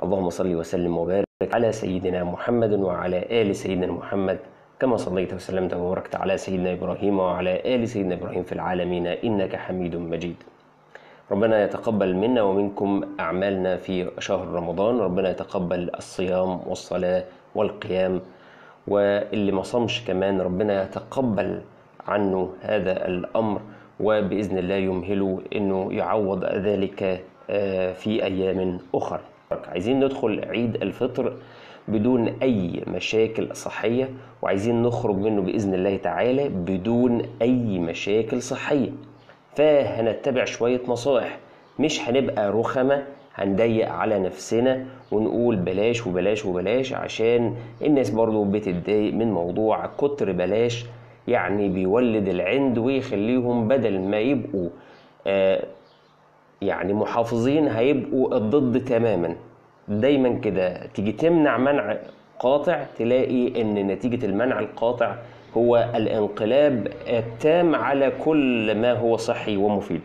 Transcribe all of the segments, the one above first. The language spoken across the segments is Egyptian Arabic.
اللهم صل وسلم وبارك على سيدنا محمد وعلى آل سيدنا محمد كما صليت وسلمت وباركت على سيدنا إبراهيم وعلى آل سيدنا إبراهيم في العالمين إنك حميد مجيد ربنا يتقبل منا ومنكم أعمالنا في شهر رمضان ربنا يتقبل الصيام والصلاة والقيام واللي ما صامش كمان ربنا يتقبل عنه هذا الأمر وبإذن الله يمهله أنه يعوض ذلك في أيام أخرى عايزين ندخل عيد الفطر بدون أي مشاكل صحية وعايزين نخرج منه بإذن الله تعالى بدون أي مشاكل صحية فهنتبع شوية نصائح مش هنبقى رخمة هنضيق على نفسنا ونقول بلاش وبلاش وبلاش عشان الناس برضو بتتضايق من موضوع كتر بلاش يعني بيولد العند ويخليهم بدل ما يبقوا آه يعني محافظين هيبقوا الضد تماما دايما كده تيجي تمنع منع قاطع تلاقي ان نتيجة المنع القاطع هو الانقلاب التام على كل ما هو صحي ومفيد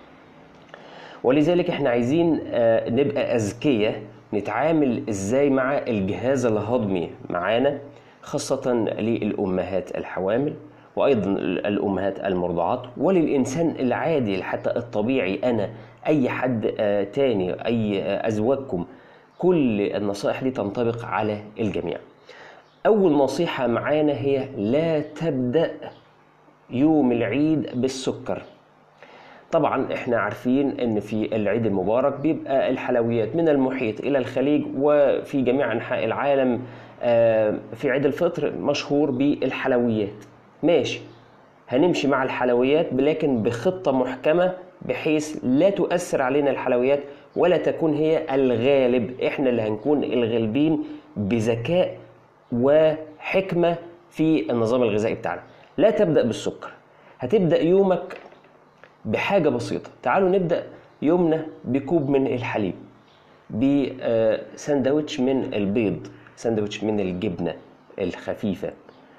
ولذلك احنا عايزين نبقى اذكياء نتعامل ازاي مع الجهاز الهضمي معانا خاصة للأمهات الحوامل وأيضا الأمهات المرضعات وللإنسان العادي حتى الطبيعي أنا أي حد تاني أي أزواجكم كل النصائح دي تنطبق على الجميع أول نصيحة معانا هي لا تبدأ يوم العيد بالسكر طبعا احنا عارفين ان في العيد المبارك بيبقى الحلويات من المحيط الى الخليج وفي جميع انحاء العالم في عيد الفطر مشهور بالحلويات ماشي هنمشي مع الحلويات لكن بخطة محكمة بحيث لا تؤثر علينا الحلويات ولا تكون هي الغالب احنا اللي هنكون الغالبين بذكاء وحكمة في النظام الغذائي بتاعنا لا تبدأ بالسكر هتبدأ يومك بحاجة بسيطة تعالوا نبدأ يومنا بكوب من الحليب بساندوتش من البيض ساندوتش من الجبنة الخفيفة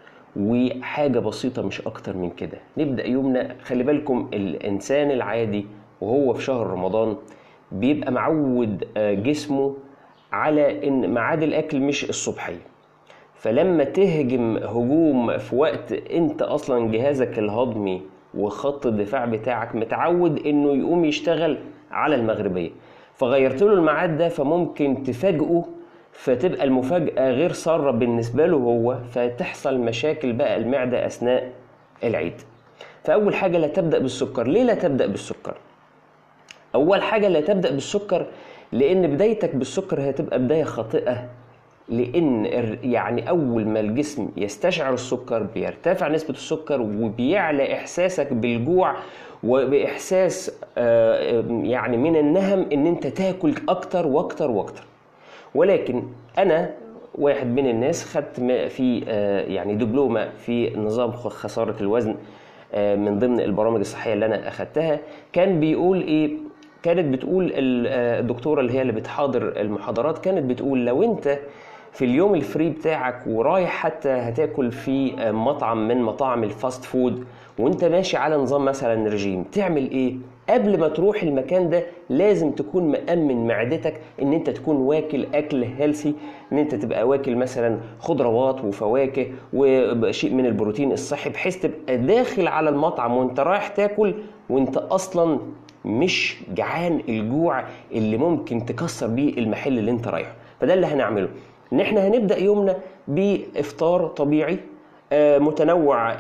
وحاجة بسيطة مش أكتر من كده نبدأ يومنا خلي بالكم الإنسان العادي وهو في شهر رمضان بيبقى معود جسمه على إن ميعاد الأكل مش الصبحية فلما تهجم هجوم في وقت أنت أصلا جهازك الهضمي وخط الدفاع بتاعك متعود إنه يقوم يشتغل على المغربية فغيرت له الميعاد ده فممكن تفاجئه فتبقى المفاجأة غير سارة بالنسبة له هو فتحصل مشاكل بقى المعدة أثناء العيد فأول حاجة لا تبدأ بالسكر ليه لا تبدأ بالسكر؟ أول حاجة لا تبدأ بالسكر لأن بدايتك بالسكر هتبقى بداية خاطئة لأن يعني أول ما الجسم يستشعر السكر بيرتفع نسبة السكر وبيعلى إحساسك بالجوع وبإحساس يعني من النهم إن أنت تاكل أكتر وأكتر وأكتر ولكن انا واحد من الناس خدت في يعني دبلومه في نظام خساره الوزن من ضمن البرامج الصحيه اللي انا اخدتها كان بيقول ايه كانت بتقول الدكتوره اللي هي اللي بتحاضر المحاضرات كانت بتقول لو انت في اليوم الفري بتاعك ورايح حتى هتاكل في مطعم من مطاعم الفاست فود وانت ماشي على نظام مثلا رجيم تعمل ايه قبل ما تروح المكان ده لازم تكون مأمن معدتك ان انت تكون واكل اكل هيلثي ان انت تبقى واكل مثلا خضروات وفواكه وشيء من البروتين الصحي بحيث تبقى داخل على المطعم وانت رايح تاكل وانت اصلا مش جعان الجوع اللي ممكن تكسر بيه المحل اللي انت رايحه فده اللي هنعمله ان احنا هنبدا يومنا بافطار طبيعي متنوع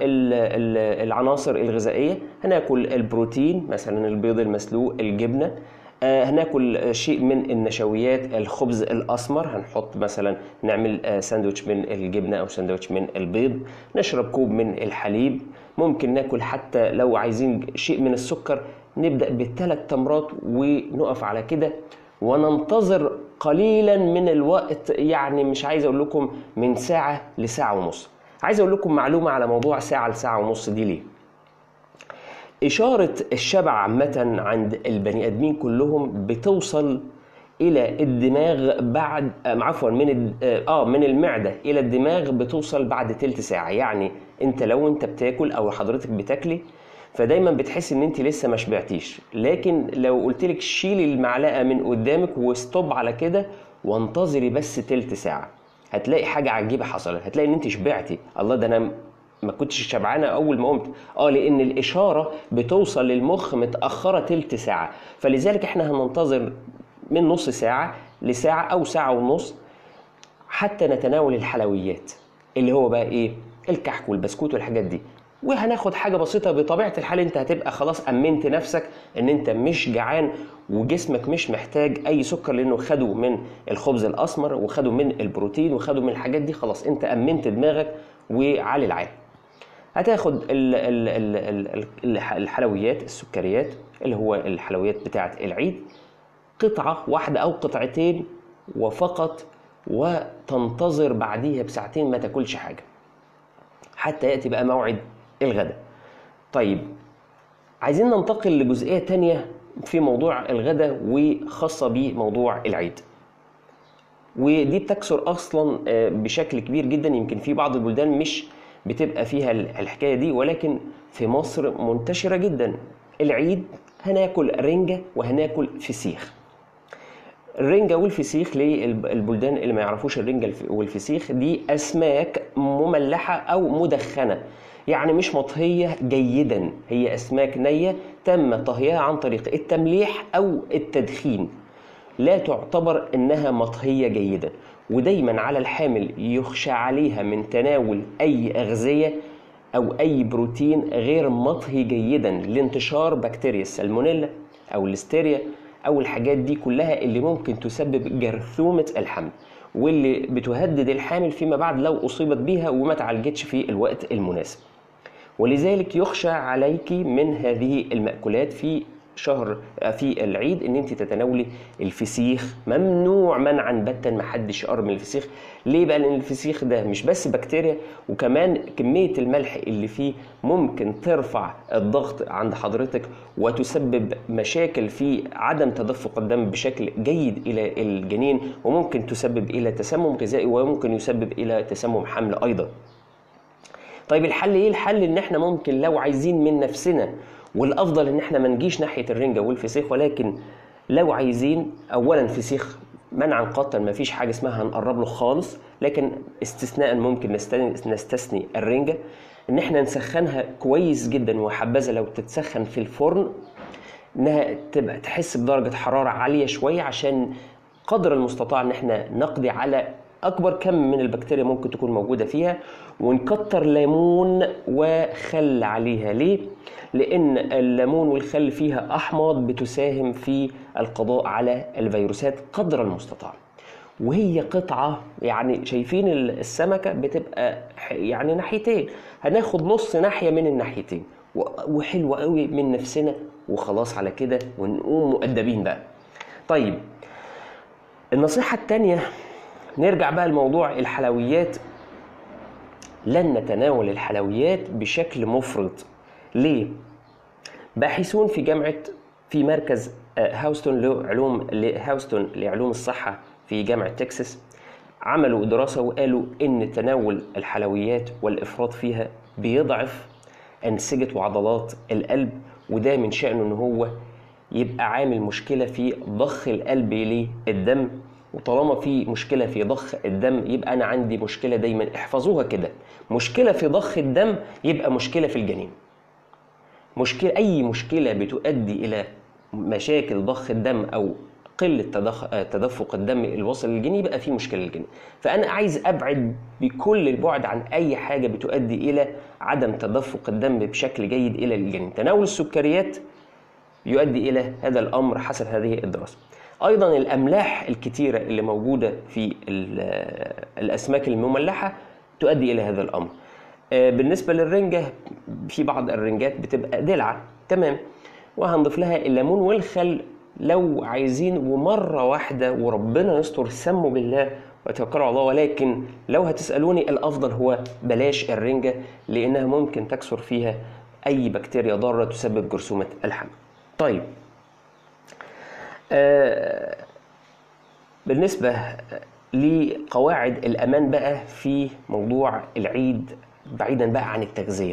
العناصر الغذائيه هناكل البروتين مثلا البيض المسلوق الجبنه هناكل شيء من النشويات الخبز الاسمر هنحط مثلا نعمل ساندوتش من الجبنه او ساندوتش من البيض نشرب كوب من الحليب ممكن ناكل حتى لو عايزين شيء من السكر نبدا بالثلاث تمرات ونقف على كده وننتظر قليلا من الوقت يعني مش عايز اقول لكم من ساعه لساعه ونص عايز اقول لكم معلومه على موضوع ساعه لساعه ونص دي ليه اشاره الشبع عامه عند البني ادمين كلهم بتوصل الى الدماغ بعد عفوا من اه من المعده الى الدماغ بتوصل بعد تلت ساعه يعني انت لو انت بتاكل او حضرتك بتاكلي فدايما بتحس ان انت لسه ما شبعتيش لكن لو قلت لك شيلي المعلقه من قدامك وستوب على كده وانتظري بس تلت ساعه هتلاقي حاجه عجيبه حصلت هتلاقي ان انت شبعتي الله ده انا ما كنتش شبعانه اول ما قمت اه لان الاشاره بتوصل للمخ متاخره تلت ساعه فلذلك احنا هننتظر من نص ساعه لساعه او ساعه ونص حتى نتناول الحلويات اللي هو بقى ايه الكحك والبسكوت والحاجات دي وهناخد حاجه بسيطه بطبيعه الحال انت هتبقى خلاص امنت نفسك ان انت مش جعان وجسمك مش محتاج اي سكر لانه خدوا من الخبز الاسمر وخدوا من البروتين وخدوا من الحاجات دي خلاص انت امنت دماغك وعلي العال هتاخد ال ال ال ال الحلويات السكريات اللي هو الحلويات بتاعه العيد قطعه واحده او قطعتين وفقط وتنتظر بعديها بساعتين ما تاكلش حاجه حتى ياتي بقى موعد الغداء طيب عايزين ننتقل لجزئيه تانية في موضوع الغداء وخاصه بموضوع العيد ودي بتكثر اصلا بشكل كبير جدا يمكن في بعض البلدان مش بتبقى فيها الحكايه دي ولكن في مصر منتشره جدا العيد هناكل رنجه وهناكل فسيخ الرنجه والفسيخ للبلدان اللي ما يعرفوش الرنجه والفسيخ دي اسماك مملحه او مدخنه يعني مش مطهيه جيدا هي اسماك نيه تم طهيها عن طريق التمليح او التدخين لا تعتبر انها مطهيه جيدا ودايما على الحامل يخشى عليها من تناول اي اغذيه او اي بروتين غير مطهي جيدا لانتشار بكتيريا السالمونيلا او الليستيريا او الحاجات دي كلها اللي ممكن تسبب جرثومه الحمل واللي بتهدد الحامل فيما بعد لو اصيبت بيها وما تعالجتش في الوقت المناسب ولذلك يخشى عليك من هذه المأكولات في شهر في العيد ان انت تتناولي الفسيخ ممنوع منعا باتا ما حدش يقرب من الفسيخ ليه بقى لان الفسيخ ده مش بس بكتيريا وكمان كميه الملح اللي فيه ممكن ترفع الضغط عند حضرتك وتسبب مشاكل في عدم تدفق الدم بشكل جيد الى الجنين وممكن تسبب الى تسمم غذائي وممكن يسبب الى تسمم حمل ايضا طيب الحل ايه الحل ان احنا ممكن لو عايزين من نفسنا والافضل ان احنا ما نجيش ناحيه الرنجه والفسيخ ولكن لو عايزين اولا فسيخ منعا قطعا ما فيش حاجه اسمها هنقرب له خالص لكن استثناء ممكن نستثني الرنجه ان احنا نسخنها كويس جدا وحبذا لو تتسخن في الفرن انها تبقى تحس بدرجه حراره عاليه شويه عشان قدر المستطاع ان احنا نقضي على اكبر كم من البكتيريا ممكن تكون موجوده فيها ونكتر ليمون وخل عليها ليه لان الليمون والخل فيها احماض بتساهم في القضاء على الفيروسات قدر المستطاع وهي قطعة يعني شايفين السمكة بتبقى يعني ناحيتين هناخد نص ناحية من الناحيتين وحلوة قوي من نفسنا وخلاص على كده ونقوم مؤدبين بقى طيب النصيحة التانية نرجع بقى لموضوع الحلويات لن نتناول الحلويات بشكل مفرط ليه باحثون في جامعه في مركز هاوستون لعلوم هاوستون لعلوم الصحه في جامعه تكساس عملوا دراسه وقالوا ان تناول الحلويات والافراط فيها بيضعف انسجه وعضلات القلب وده من شانه ان هو يبقى عامل مشكله في ضخ القلب للدم وطالما في مشكله في ضخ الدم يبقى انا عندي مشكله دايما احفظوها كده مشكله في ضخ الدم يبقى مشكله في الجنين مشكله اي مشكله بتؤدي الى مشاكل ضخ الدم او قله تدخ... تدفق الدم الواصل للجنين يبقى في مشكله للجنين فانا عايز ابعد بكل البعد عن اي حاجه بتؤدي الى عدم تدفق الدم بشكل جيد الى الجنين تناول السكريات يؤدي الى هذا الامر حسب هذه الدراسه ايضا الاملاح الكتيره اللي موجوده في الاسماك المملحه تؤدي الى هذا الامر بالنسبه للرنجه في بعض الرنجات بتبقى دلعه تمام وهنضيف لها الليمون والخل لو عايزين ومره واحده وربنا يستر سموا بالله وتوكلوا على الله ولكن لو هتسالوني الافضل هو بلاش الرنجه لانها ممكن تكثر فيها اي بكتيريا ضاره تسبب جرثومه الحمل طيب آه بالنسبة لقواعد الأمان بقى في موضوع العيد بعيدا بقى عن التغذية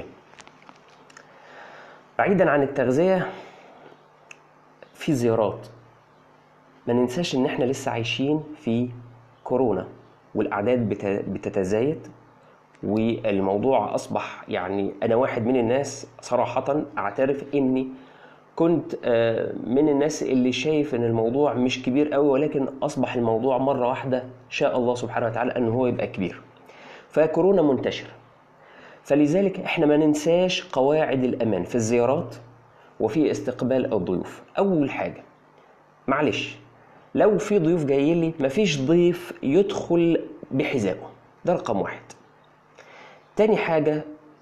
بعيدا عن التغذية في زيارات ما ننساش ان احنا لسه عايشين في كورونا والاعداد بت- بتتزايد والموضوع اصبح يعني انا واحد من الناس صراحه اعترف اني كنت آه، من الناس اللي شايف ان الموضوع مش كبير قوي ولكن اصبح الموضوع مره واحده شاء الله سبحانه وتعالى ان هو يبقى كبير فكورونا منتشره فلذلك احنا ما ننساش قواعد الامان في الزيارات وفي استقبال الضيوف اول حاجه معلش لو في ضيوف جاي لي مفيش ضيف يدخل بحذائه ده رقم واحد تاني حاجة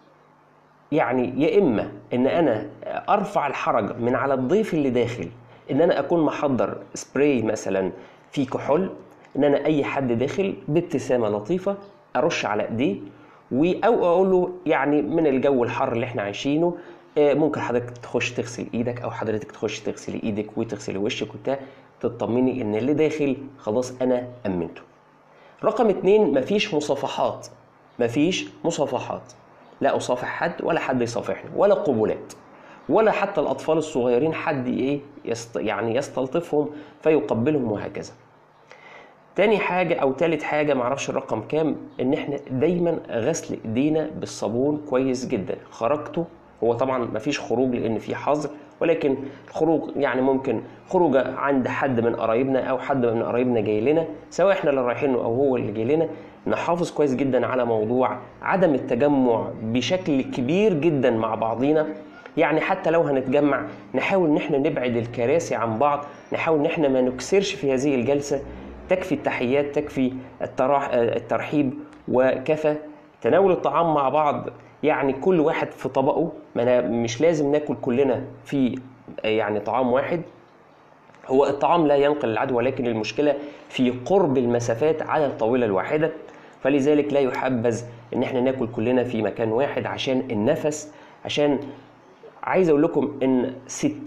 يعني يا إما إن أنا أرفع الحرج من على الضيف اللي داخل إن أنا أكون محضر سبراي مثلا فيه كحول إن أنا أي حد داخل بابتسامة لطيفة أرش على إيديه و- أو أقول له يعني من الجو الحر اللي إحنا عايشينه آه، ممكن حضرتك تخش تغسل إيدك أو حضرتك تخش تغسلي إيدك وتغسلي وشك وبتاع تطمني إن اللي داخل خلاص أنا أمنته. رقم اتنين مفيش مصافحات مفيش مصافحات لا اصافح حد ولا حد يصافحني ولا قبلات ولا حتى الاطفال الصغيرين حد ايه يست يعني يستلطفهم فيقبلهم وهكذا تاني حاجة أو تالت حاجة معرفش الرقم كام إن إحنا دايما غسل إيدينا بالصابون كويس جدا خرجته هو طبعا مفيش خروج لأن في حظر ولكن الخروج يعني ممكن خروجه عند حد من قرايبنا أو حد من قرايبنا جاي لنا سواء إحنا اللي رايحين له أو هو اللي جاي لنا نحافظ كويس جدا على موضوع عدم التجمع بشكل كبير جدا مع بعضينا يعني حتى لو هنتجمع نحاول ان احنا نبعد الكراسي عن بعض نحاول ان احنا ما نكسرش في هذه الجلسه تكفي التحيات تكفي التراح الترحيب وكفى تناول الطعام مع بعض يعني كل واحد في طبقه ما أنا مش لازم ناكل كلنا في يعني طعام واحد هو الطعام لا ينقل العدوى ولكن المشكله في قرب المسافات على الطاوله الواحده فلذلك لا يحبذ ان احنا ناكل كلنا في مكان واحد عشان النفس عشان عايز اقول لكم ان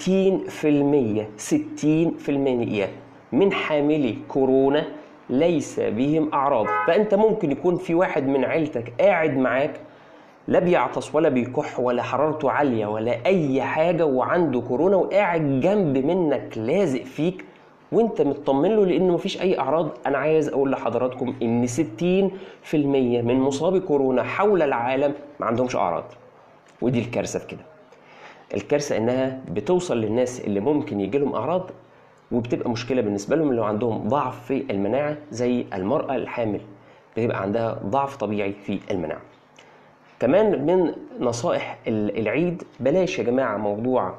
60% 60% من حاملي كورونا ليس بهم اعراض فانت ممكن يكون في واحد من عيلتك قاعد معاك لا بيعطس ولا بيكح ولا حرارته عاليه ولا اي حاجه وعنده كورونا وقاعد جنب منك لازق فيك وانت مطمن له لانه مفيش اي اعراض انا عايز اقول لحضراتكم ان 60% من مصابي كورونا حول العالم ما عندهمش اعراض ودي الكارثه في كده الكارثه انها بتوصل للناس اللي ممكن يجي لهم اعراض وبتبقى مشكله بالنسبه لهم لو عندهم ضعف في المناعه زي المراه الحامل بتبقى عندها ضعف طبيعي في المناعه كمان من نصائح ال- العيد بلاش يا جماعه موضوع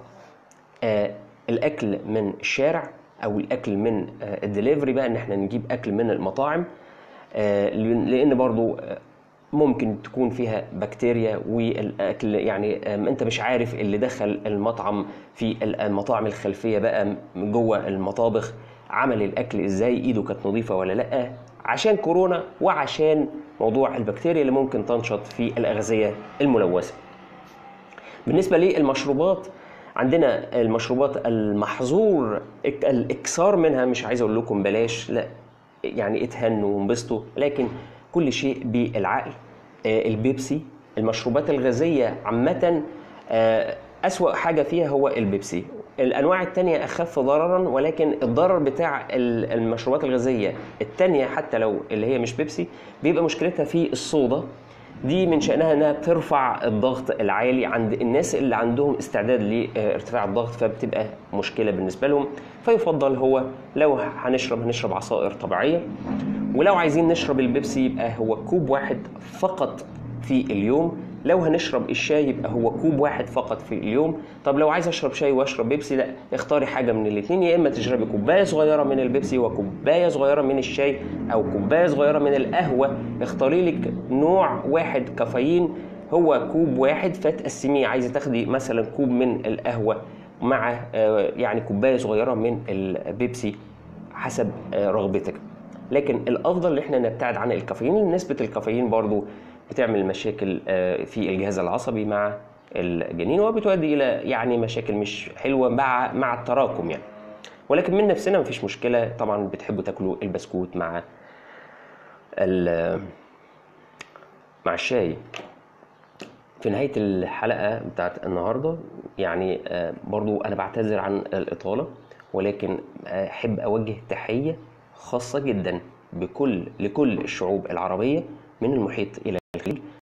آه الاكل من الشارع او الاكل من آه الدليفري بقى ان احنا نجيب اكل من المطاعم آه لان برضو آه ممكن تكون فيها بكتيريا والاكل يعني آم، انت مش عارف اللي دخل المطعم في المطاعم الخلفيه بقى جوه المطابخ عمل الاكل ازاي ايده كانت نظيفه ولا لا عشان كورونا وعشان موضوع البكتيريا اللي ممكن تنشط في الاغذيه الملوثه بالنسبه للمشروبات عندنا المشروبات المحظور اك- الاكثار منها مش عايز اقول لكم بلاش لا يعني اتهنوا وانبسطوا لكن كل شيء بالعقل آه، البيبسي المشروبات الغازيه عامه آه، أسوأ حاجة فيها هو البيبسي الأنواع التانية أخف ضررا ولكن الضرر بتاع ال- المشروبات الغازية التانية حتى لو اللي هي مش بيبسي بيبقى مشكلتها في الصودا دي من شأنها انها بترفع الضغط العالي عند الناس اللي عندهم استعداد لارتفاع الضغط فبتبقى مشكله بالنسبه لهم فيفضل هو لو هنشرب هنشرب عصائر طبيعيه ولو عايزين نشرب البيبسي يبقى هو كوب واحد فقط في اليوم لو هنشرب الشاي يبقى هو كوب واحد فقط في اليوم طب لو عايز اشرب شاي واشرب بيبسي لا اختاري حاجه من الاثنين يا اما تشربي كوبايه صغيره من البيبسي وكوبايه صغيره من الشاي او كوبايه صغيره من القهوه اختاري لك نوع واحد كافيين هو كوب واحد فتقسميه عايزه تاخدي مثلا كوب من القهوه مع آه، يعني كوبايه صغيره من البيبسي حسب آه، رغبتك لكن الافضل ان احنا نبتعد عن الكافيين لأن نسبه الكافيين برضو بتعمل مشاكل آه، في الجهاز العصبي مع الجنين وبتؤدي الى يعني مشاكل مش حلوه مع مع التراكم يعني ولكن من نفسنا مفيش مشكله طبعا بتحبوا تاكلوا البسكوت مع ال- مع الشاي في نهاية الحلقة بتاعت النهاردة يعني آه، برضو أنا بعتذر عن الإطالة ولكن آه، أحب أوجه تحية خاصة جدا بكل لكل الشعوب العربية من المحيط إلى الخليج